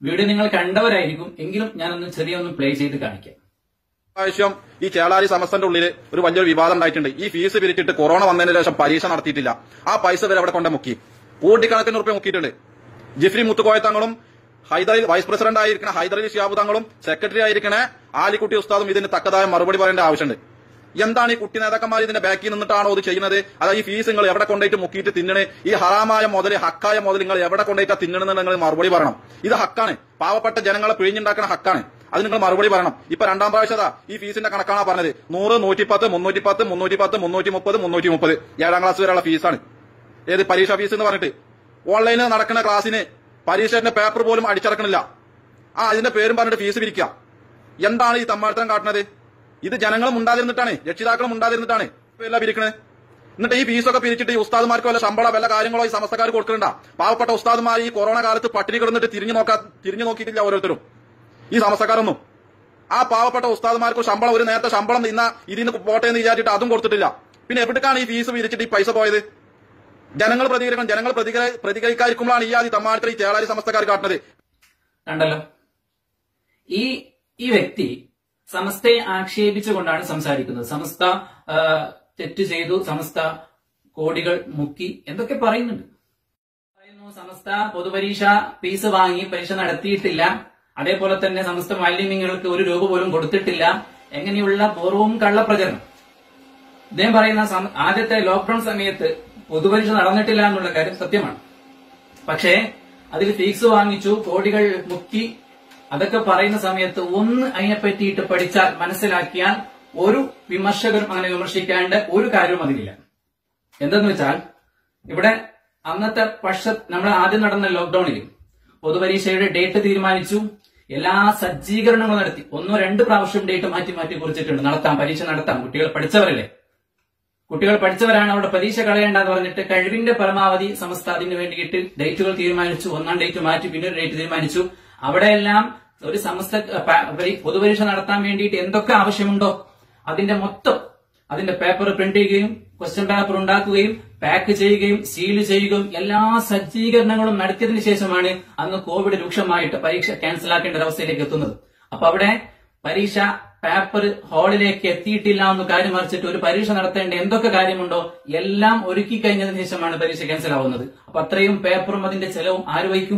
video നിങ്ങൾ കണ്ടവരായിരിക്കും എങ്കിലും ഞാനൊന്ന് ചെറിയൊന്ന് പ്ലേ ചെയ്ത് കാണിക്കാം പ്രാവശ്യം ഈ ചേളാരി സമസ്തന്റെ ഉള്ളിൽ ഒരു വലിയൊരു വിവാദം ഉണ്ടായിട്ടുണ്ട് ഈ ഫീസ് പിരിച്ചിട്ട് കൊറോണ വന്നതിന് ശേഷം പരീക്ഷ നടത്തിയിട്ടില്ല ആ പൈസ വരെ അവിടെ കൊണ്ട് മുക്കി കോടിക്കണക്കിന് റുപ്യ മുക്കിയിട്ടുണ്ട് ജിഫ്രി മുത്തുകോയ തങ്ങളും ഹൈദറിൽ വൈസ് പ്രസിഡന്റ് ആയിരിക്കണ ഹൈദരലി ഷിയാബ് തങ്ങളും സെക്രട്ടറി ആയിരിക്കണ ആലിക്കുട്ടി ഉസ്താദും ഇതിന് തക്കതായ മറുപടി പറയേണ്ട ആവശ്യമുണ്ട് എന്താണ് ഈ കുട്ടി നേതാക്കന്മാർ ഇതിന്റെ ബാക്കിൽ നിന്നിട്ടാണോ ഇത് ചെയ്യുന്നത് അതായത് ഈ ഫീസ് നിങ്ങൾ എവിടെ കൊണ്ടുപോയിട്ട് മുക്കിയിട്ട് തിന്നണേ ഈ ഹറാമായ മുതൽ ഹക്കായ മുതൽ നിങ്ങൾ എവിടെ കൊണ്ടുപോയിട്ട് തിന്നണെന്ന് നിങ്ങൾ മറുപടി പറയണം ഇത് ഹക്കാണ് പാവപ്പെട്ട ജനങ്ങളെ പിഴിഞ്ഞുണ്ടാക്കുന്ന ഹക്കാണ് അത് നിങ്ങൾ മറുപടി പറയണം ഇപ്പൊ രണ്ടാം പ്രാവശ്യത ഈ ഫീസിന്റെ കണക്കാണ് പറഞ്ഞത് നൂറ് നൂറ്റിപ്പത്ത് മുന്നൂറ്റി പത്ത് മുന്നൂറ്റി പത്ത് മുന്നൂറ്റി മുപ്പത് മുന്നൂറ്റി മുപ്പത് ഏഴാം ക്ലാസ് വരെയുള്ള ഫീസാണ് ഏത് പരീക്ഷാ ഫീസ് എന്ന് പറഞ്ഞിട്ട് ഓൺലൈനിൽ നടക്കുന്ന ക്ലാസ്സിന് പരീക്ഷയുടെ പേപ്പർ പോലും അടിച്ചിറക്കണില്ല ആ അതിന്റെ പേരും പറഞ്ഞിട്ട് ഫീസ് പിരിക്കുക എന്താണ് ഈ തമ്മാഴ്ത്തം കാട്ടുന്നത് ഇത് ജനങ്ങളും ഉണ്ടാതിരുന്നിട്ടാണ് രക്ഷിതാക്കളും ഉണ്ടാതിരുന്നിട്ടാണ് ഇപ്പൊ എല്ലാം പിരിക്കണത് എന്നിട്ട് ഈ ഫീസൊക്കെ പിരിച്ചിട്ട് ഈ ഉസ്താദുമാർക്ക് വല്ല ശമ്പള വല്ല കാര്യങ്ങളോ ഈ സമസ്തക്കാർ കൊടുക്കണ്ട പാവപ്പെട്ട ഉസ്താദുമാർ ഈ കൊറോണ കാലത്ത് പട്ടിണി കിടന്നിട്ട് തിരിഞ്ഞു നോക്കാ തിരിഞ്ഞു നോക്കിയിട്ടില്ല ഓരോരുത്തരും ഈ സമസ്തക്കാരൊന്നും ആ പാവപ്പെട്ട ഉസ്താദുമാർക്ക് ശമ്പളം ഒരു നേരത്തെ ശമ്പളം ഇന്ന ഇതിന് പോട്ടെ എന്ന് വിചാരിച്ചിട്ട് അതും കൊടുത്തിട്ടില്ല പിന്നെ എവിടേക്കാണ് ഈ ഫീസ് പിരിച്ചിട്ട് ഈ പൈസ പോയത് ജനങ്ങൾ പ്രതികരിക്കണം ജനങ്ങൾ പ്രതികര പ്രതികരിക്കാതിരിക്കുമ്പോഴാണ് ഈ ആദ്യ തമ്മാടത്തിൽ ഈ ചേളാരി സമസ്തക്കാർ കാട്ടുന്നത് കണ്ടല്ലോ ഈ ഈ വ്യക്തി സമസ്തയെ ആക്ഷേപിച്ചുകൊണ്ടാണ് സംസാരിക്കുന്നത് സമസ്ത ആ, തെറ്റ് ചെയ്തു സമസ്ത കോടികൾ മുക്കി എന്തൊക്കെ പറയുന്നുണ്ട് പറയുന്നു സമസ്ത പൊതുപരീക്ഷ ഫീസ് വാങ്ങി പരീക്ഷ നടത്തിയിട്ടില്ല അതേപോലെ തന്നെ സമസ്ത മാലിന്യങ്ങൾക്ക് ഒരു രൂപ പോലും കൊടുത്തിട്ടില്ല എങ്ങനെയുള്ള പൂർവ്വം കള്ളപ്രചരണം ഇദ്ദേഹം പറയുന്ന സം- ആദ്യത്തെ ലോക്ക്ഡൌൺ സമയത്ത് പൊതുപരീക്ഷ നടന്നിട്ടില്ല എന്നുള്ള കാര്യം സത്യമാണ് പക്ഷേ അതിൽ ഫീസ് വാങ്ങിച്ചു കോടികൾ മുക്കി അതൊക്കെ പറയുന്ന സമയത്ത് ഒന്ന് അതിനെ പറ്റിയിട്ട് പഠിച്ചാൽ മനസ്സിലാക്കിയാൽ ഒരു വിമർശകരും അങ്ങനെ വിമർശിക്കാണ്ട് ഒരു കാര്യവും അതിലില്ല എന്തെന്ന് വെച്ചാൽ ഇവിടെ അന്നത്തെ പക്ഷ നമ്മൾ ആദ്യം നടന്ന ലോക്ക്ഡൌണിൽ പൊതുപരീക്ഷയുടെ ഡേറ്റ് തീരുമാനിച്ചു എല്ലാ സജ്ജീകരണങ്ങളും നടത്തി ഒന്നോ രണ്ട് പ്രാവശ്യം ഡേറ്റ് മാറ്റി മാറ്റി കുറിച്ചിട്ടുണ്ട് നടത്താം പരീക്ഷ നടത്താം കുട്ടികൾ പഠിച്ചവരല്ലേ കുട്ടികൾ പഠിച്ചവരാണ് അവിടെ പരീക്ഷ കളയേണ്ട എന്ന് പറഞ്ഞിട്ട് കഴിവിന്റെ പരമാവധി സമസ്ത അതിന് വേണ്ടിയിട്ട് ഡേറ്റുകൾ തീരുമാനിച്ചു ഒന്നാം ഡേറ്റ് മാറ്റി പിന്നെ ഒരു ഡേറ്റ് തീരുമാനിച്ചു അവിടെയെല്ലാം ഒരു സമസ്ത പ- പരി- പൊതുപരീക്ഷ നടത്താൻ വേണ്ടിയിട്ട് എന്തൊക്കെ ആവശ്യമുണ്ടോ അതിന്റെ മൊത്തം അതിന്റെ പേപ്പർ പ്രിന്റ് ചെയ്യുകയും ക്വസ്റ്റ്യൻ പേപ്പർ ഉണ്ടാക്കുകയും പാക്ക് ചെയ്യുകയും സീൽ ചെയ്യുകയും എല്ലാ സജ്ജീകരണങ്ങളും നടത്തിയതിനു ശേഷമാണ് അന്ന് കോവിഡ് രൂക്ഷമായിട്ട് പരീക്ഷ ക്യാൻസൽ ആക്കേണ്ട ഒരു അവസ്ഥയിലേക്ക് എത്തുന്നത് അപ്പൊ അവിടെ പരീക്ഷ പേപ്പർ ഹാളിലേക്ക് എത്തിയിട്ടില്ല എന്ന് കാര്യം മറിച്ചിട്ട് ഒരു പരീക്ഷ നടത്തേണ്ട എന്തൊക്കെ കാര്യമുണ്ടോ എല്ലാം ഒരുക്കി കഴിഞ്ഞതിന് ശേഷമാണ് പരീക്ഷ ക്യാൻസൽ ആവുന്നത് അപ്പൊ അത്രയും പേപ്പറും അതിന്റെ ചെലവും ആര് വഹിക്കും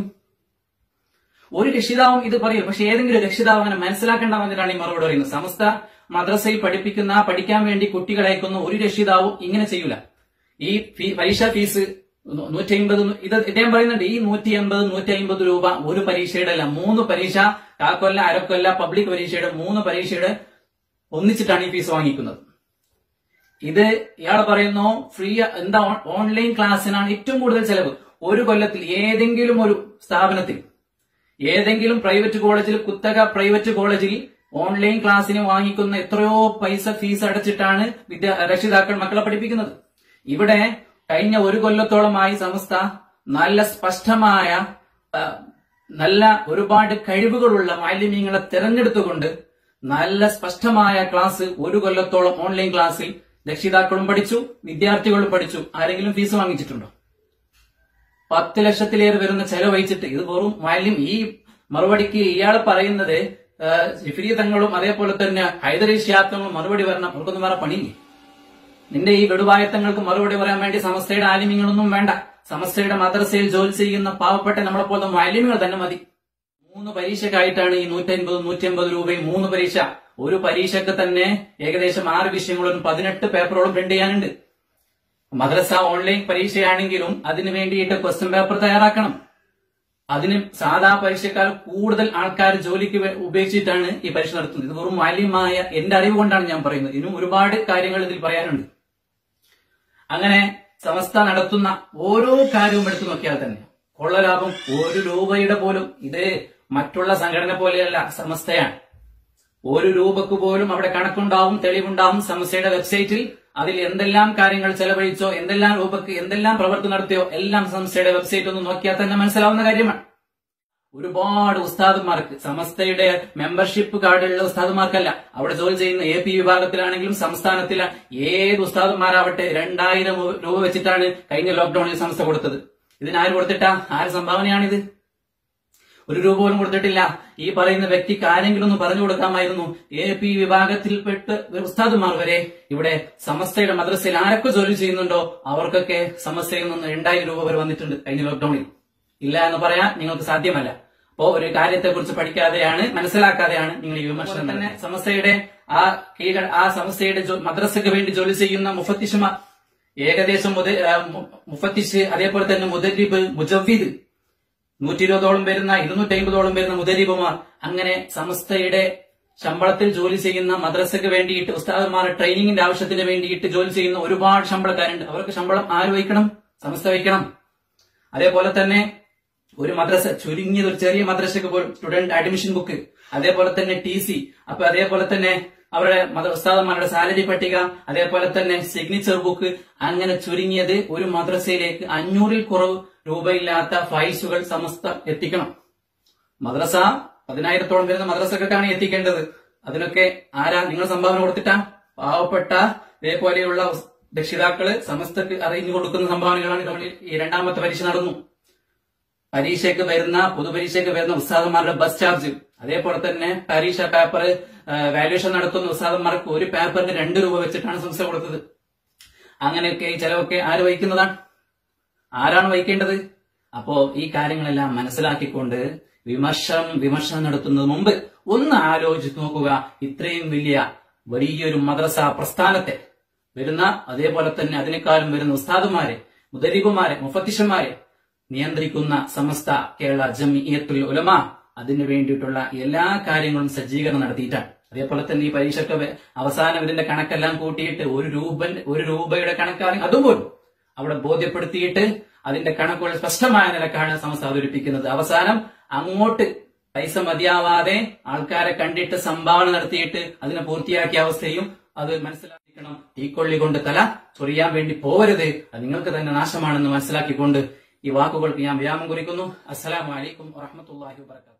ഒരു രക്ഷിതാവും ഇത് പറയും പക്ഷെ ഏതെങ്കിലും രക്ഷിതാവ് അങ്ങനെ മനസ്സിലാക്കേണ്ട വന്നിട്ടാണ് ഈ മറുപടി പറയുന്നത് സമസ്ത മദ്രസയിൽ പഠിപ്പിക്കുന്ന പഠിക്കാൻ വേണ്ടി കുട്ടികളെ അയക്കുന്ന ഒരു രക്ഷിതാവും ഇങ്ങനെ ചെയ്യൂല ഈ ഫീ- പരീക്ഷാ ഫീസ് നൂറ്റി അമ്പത് ഇത് ഇദ്ദേഹം പറയുന്നുണ്ട് ഈ നൂറ്റി അമ്പത് നൂറ്റി അമ്പത് രൂപ ഒരു പരീക്ഷയുടെ അല്ല മൂന്ന് പരീക്ഷ കാക്കൊല്ല അരക്കൊല്ല പബ്ലിക് പരീക്ഷയുടെ മൂന്ന് പരീക്ഷയുടെ ഒന്നിച്ചിട്ടാണ് ഈ ഫീസ് വാങ്ങിക്കുന്നത് ഇത് ഇയാൾ പറയുന്നു ഫ്രീ എന്താ ഓൺ- ഓൺലൈൻ ക്ലാസ്സിനാണ് ഏറ്റവും കൂടുതൽ ചെലവ് ഒരു കൊല്ലത്തിൽ ഏതെങ്കിലും ഒരു സ്ഥാപനത്തിൽ ഏതെങ്കിലും പ്രൈവറ്റ് കോളേജിൽ കുത്തക പ്രൈവറ്റ് കോളേജിൽ ഓൺലൈൻ ക്ലാസ്സിന് വാങ്ങിക്കുന്ന എത്രയോ പൈസ ഫീസ് അടച്ചിട്ടാണ് വിദ്യാ രക്ഷിതാക്കൾ മക്കളെ പഠിപ്പിക്കുന്നത് ഇവിടെ കഴിഞ്ഞ ഒരു കൊല്ലത്തോളമായി സംസ്ഥ നല്ല സ്പഷ്ടമായ ആ, നല്ല ഒരുപാട് കഴിവുകളുള്ള മാലിന്യങ്ങളെ തെരഞ്ഞെടുത്തുകൊണ്ട് നല്ല സ്പഷ്ടമായ ക്ലാസ് ഒരു കൊല്ലത്തോളം ഓൺലൈൻ ക്ലാസ്സിൽ രക്ഷിതാക്കളും പഠിച്ചു വിദ്യാർത്ഥികളും പഠിച്ചു ആരെങ്കിലും ഫീസ് വാങ്ങിച്ചിട്ടുണ്ടോ പത്ത് ലക്ഷത്തിലേറെ വരുന്ന ചെലവഴിച്ചിട്ട് ഇത് വെറും മാലിന്യം ഈ മറുപടിക്ക് ഇയാൾ പറയുന്നത് ആ, ജിഫ്രി തങ്ങളും അതേപോലെ തന്നെ ഹൈദരി ഷിയാത്തങ്ങളും മറുപടി വരണം അവർക്കൊന്നും വേറെ പണിയില്ലേ നിന്റെ ഈ വെടുവായത്തങ്ങൾക്ക് മറുപടി പറയാൻ വേണ്ടി സമസ്തയുടെ ആലിമ്യങ്ങളൊന്നും വേണ്ട സമസ്തയുടെ മദ്രസയിൽ ജോലി ചെയ്യുന്ന പാവപ്പെട്ട നമ്മളെ പോലത്തെ മാലിന്യങ്ങൾ തന്നെ മതി മൂന്ന് പരീക്ഷക്കായിട്ടാണ് ഈ നൂറ്റൻപത് നൂറ്റമ്പത് രൂപയും മൂന്ന് പരീക്ഷ ഒരു പരീക്ഷക്ക് തന്നെ ഏകദേശം ആറ് വിഷയങ്ങളും പതിനെട്ട് പേപ്പറോളം പ്രിന്റ് ചെയ്യാനുണ്ട് മദ്രസ ഓൺലൈൻ പരീക്ഷയാണെങ്കിലും അതിനു വേണ്ടിയിട്ട് ക്വസ്റ്റ്യൻ പേപ്പർ തയ്യാറാക്കണം അതിന് സാധാ പരീക്ഷക്കാർ കൂടുതൽ ആൾക്കാർ ജോലിക്ക് വേ- ഉപയോഗിച്ചിട്ടാണ് ഈ പരീക്ഷ നടത്തുന്നത് ഇത് വെറും മാലിന്യമായ എന്റെ അറിവ് കൊണ്ടാണ് ഞാൻ പറയുന്നത് ഇനിയും ഒരുപാട് കാര്യങ്ങൾ ഇതിൽ പറയാനുണ്ട് അങ്ങനെ സമസ്ത നടത്തുന്ന ഓരോ കാര്യവും എടുത്തു നോക്കിയാൽ തന്നെ കൊള്ളലാഭം ഒരു രൂപയുടെ പോലും ഇത് മറ്റുള്ള സംഘടന പോലെയല്ല സമസ്തയാണ് ഒരു രൂപക്ക് പോലും അവിടെ കണക്കുണ്ടാവും തെളിവുണ്ടാവും സമസ്തയുടെ വെബ്സൈറ്റിൽ അതിൽ എന്തെല്ലാം കാര്യങ്ങൾ ചെലവഴിച്ചോ എന്തെല്ലാം രൂപക്ക് എന്തെല്ലാം പ്രവർത്തി നടത്തിയോ എല്ലാം സംസ്ഥയുടെ വെബ്സൈറ്റ് ഒന്ന് നോക്കിയാൽ തന്നെ മനസ്സിലാവുന്ന കാര്യമാണ് ഒരുപാട് ഉസ്താദുമാർക്ക് സമസ്തയുടെ മെമ്പർഷിപ്പ് കാർഡുള്ള ഉസ്താദുമാർക്കല്ല അവിടെ ജോലി ചെയ്യുന്ന എ പി വിഭാഗത്തിലാണെങ്കിലും സംസ്ഥാനത്തിലെ ഏത് ഉസ്താദുമാരാവട്ടെ രണ്ടായിരം രൂപ വെച്ചിട്ടാണ് കഴിഞ്ഞ ലോക്ഡൌണിൽ സംസ്ഥ കൊടുത്തത് ഇതിനാര് കൊടുത്തിട്ടാ ആര് സംഭാവനയാണിത് ഒരു രൂപ പോലും കൊടുത്തിട്ടില്ല ഈ പറയുന്ന വ്യക്തിക്ക് ആരെങ്കിലും ഒന്ന് പറഞ്ഞു കൊടുക്കാമായിരുന്നു എ പി വിഭാഗത്തിൽപ്പെട്ട് ഉസ്താദുമാർ വരെ ഇവിടെ സമസ്തയുടെ മദ്രസയിൽ ആരൊക്കെ ജോലി ചെയ്യുന്നുണ്ടോ അവർക്കൊക്കെ സമസ്തയിൽ നിന്ന് രണ്ടായിരം രൂപ വരെ വന്നിട്ടുണ്ട് കഴിഞ്ഞ ലോക്ഡൌണിൽ ഇല്ല എന്ന് പറയാൻ നിങ്ങൾക്ക് സാധ്യമല്ല അപ്പോ ഒരു കാര്യത്തെ കുറിച്ച് പഠിക്കാതെയാണ് മനസ്സിലാക്കാതെയാണ് നിങ്ങൾ ഈ വിമർശനം തന്നെ സമസ്തയുടെ ആ കീഴ ആ സമസ്തയുടെ ജോ- മദ്രസയ്ക്ക് വേണ്ടി ജോലി ചെയ്യുന്ന മുഫത്തിഷുമാർ ഏകദേശം മുത- ആ, മു- മുഫത്തിഷ് അതേപോലെ തന്നെ മുദരിബ് മുജവീദ് നൂറ്റി ഇരുപതോളം വരുന്ന ഇരുന്നൂറ്റി അമ്പതോളം വരുന്ന മുദരീബുമാർ അങ്ങനെ സമസ്തയുടെ ശമ്പളത്തിൽ ജോലി ചെയ്യുന്ന മദ്രസയ്ക്ക് വേണ്ടിയിട്ട് ഉസ്താദന്മാർ ട്രെയിനിങ്ങിന്റെ ആവശ്യത്തിന് വേണ്ടിയിട്ട് ജോലി ചെയ്യുന്ന ഒരുപാട് ശമ്പളക്കാരുണ്ട് അവർക്ക് ശമ്പളം ആര് വഹിക്കണം സമസ്ത വഹിക്കണം അതേപോലെ തന്നെ ഒരു മദ്രസ ചുരുങ്ങിയത് ഒരു ചെറിയ മദ്രസയ്ക്ക് പോലും സ്റ്റുഡന്റ് അഡ്മിഷൻ ബുക്ക് അതേപോലെ തന്നെ ടി സി അപ്പൊ അതേപോലെ തന്നെ അവരുടെ മത ഉസ്താദന്മാരുടെ സാലറി പട്ടിക അതേപോലെ തന്നെ സിഗ്നേച്ചർ ബുക്ക് അങ്ങനെ ചുരുങ്ങിയത് ഒരു മദ്രസയിലേക്ക് അഞ്ഞൂറിൽ കുറവ് രൂപയില്ലാത്ത ഫൈസുകൾ സമസ്ത എത്തിക്കണം മദ്രസ പതിനായിരത്തോളം വരുന്ന മദ്രസക്കാണ് എത്തിക്കേണ്ടത് അതിനൊക്കെ ആരാ നിങ്ങൾ സംഭാവന കൊടുത്തിട്ടാ പാവപ്പെട്ട ഇതേപോലെയുള്ള ഉസ്- രക്ഷിതാക്കള് സമസ്തക്ക് അറിഞ്ഞു കൊടുക്കുന്ന സംഭാവനകളാണ് നമ്മൾ ഈ രണ്ടാമത്തെ പരീക്ഷ നടന്നു പരീക്ഷയ്ക്ക് വരുന്ന പൊതുപരീക്ഷയ്ക്ക് വരുന്ന ഉസ്താദന്മാരുടെ ബസ് ചാർജ് അതേപോലെ തന്നെ പരീക്ഷ പേപ്പർ വാല്യുവേഷൻ നടത്തുന്ന ഉസ്താദന്മാർക്ക് ഒരു പേപ്പറിന് രണ്ട് രൂപ വെച്ചിട്ടാണ് സംസ്ഥ കൊടുത്തത് അങ്ങനെയൊക്കെ ഈ ചെലവൊക്കെ ആര് വഹിക്കുന്നതാണ് ആരാണ് വഹിക്കേണ്ടത് അപ്പോ ഈ കാര്യങ്ങളെല്ലാം മനസ്സിലാക്കിക്കൊണ്ട് വിമർശനം വിമർശനം നടത്തുന്നതിന് മുമ്പ് ഒന്ന് ആലോചിച്ച് നോക്കുക ഇത്രയും വലിയ വലിയൊരു മദ്രസ പ്രസ്ഥാനത്തെ വരുന്ന അതേപോലെ തന്നെ അതിനേക്കാളും വരുന്ന ഉസ്താദുമാരെ മുദരീബുമാരെ മുഫത്തിഷന്മാരെ നിയന്ത്രിക്കുന്ന സമസ്ത കേരള ജമിയത്തുൽ ഉലമ അതിനു വേണ്ടിയിട്ടുള്ള എല്ലാ കാര്യങ്ങളും സജ്ജീകരണം നടത്തിയിട്ടാണ് അതേപോലെ തന്നെ ഈ പരീക്ഷയ്ക്ക് വെ- അവസാനം ഇതിന്റെ കണക്കെല്ലാം കൂട്ടിയിട്ട് ഒരു രൂപ ഒരു രൂപയുടെ കണക്കാണെങ്കിൽ അതുപോലും അവിടെ ബോധ്യപ്പെടുത്തിയിട്ട് അതിന്റെ കണക്കുകൾ സ്പഷ്ടമായ നിലക്കാണ് സമസ്ത അവതരിപ്പിക്കുന്നത് അവസാനം അങ്ങോട്ട് പൈസ മതിയാവാതെ ആൾക്കാരെ കണ്ടിട്ട് സംഭാവന നടത്തിയിട്ട് അതിനെ പൂർത്തിയാക്കിയ അവസ്ഥയും അത് മനസ്സിലാക്കിക്കണം തീക്കൊള്ളി കൊണ്ട് തല ചൊറിയാൻ വേണ്ടി പോവരുത് അത് നിങ്ങൾക്ക് തന്നെ നാശമാണെന്ന് മനസ്സിലാക്കിക്കൊണ്ട് ഈ വാക്കുകൾക്ക് ഞാൻ വിരാമം കുറിക്കുന്നു അസ്സലാമു അലൈക്കും വറഹമത്തല്ലാഹി വാബർക്കാത്തു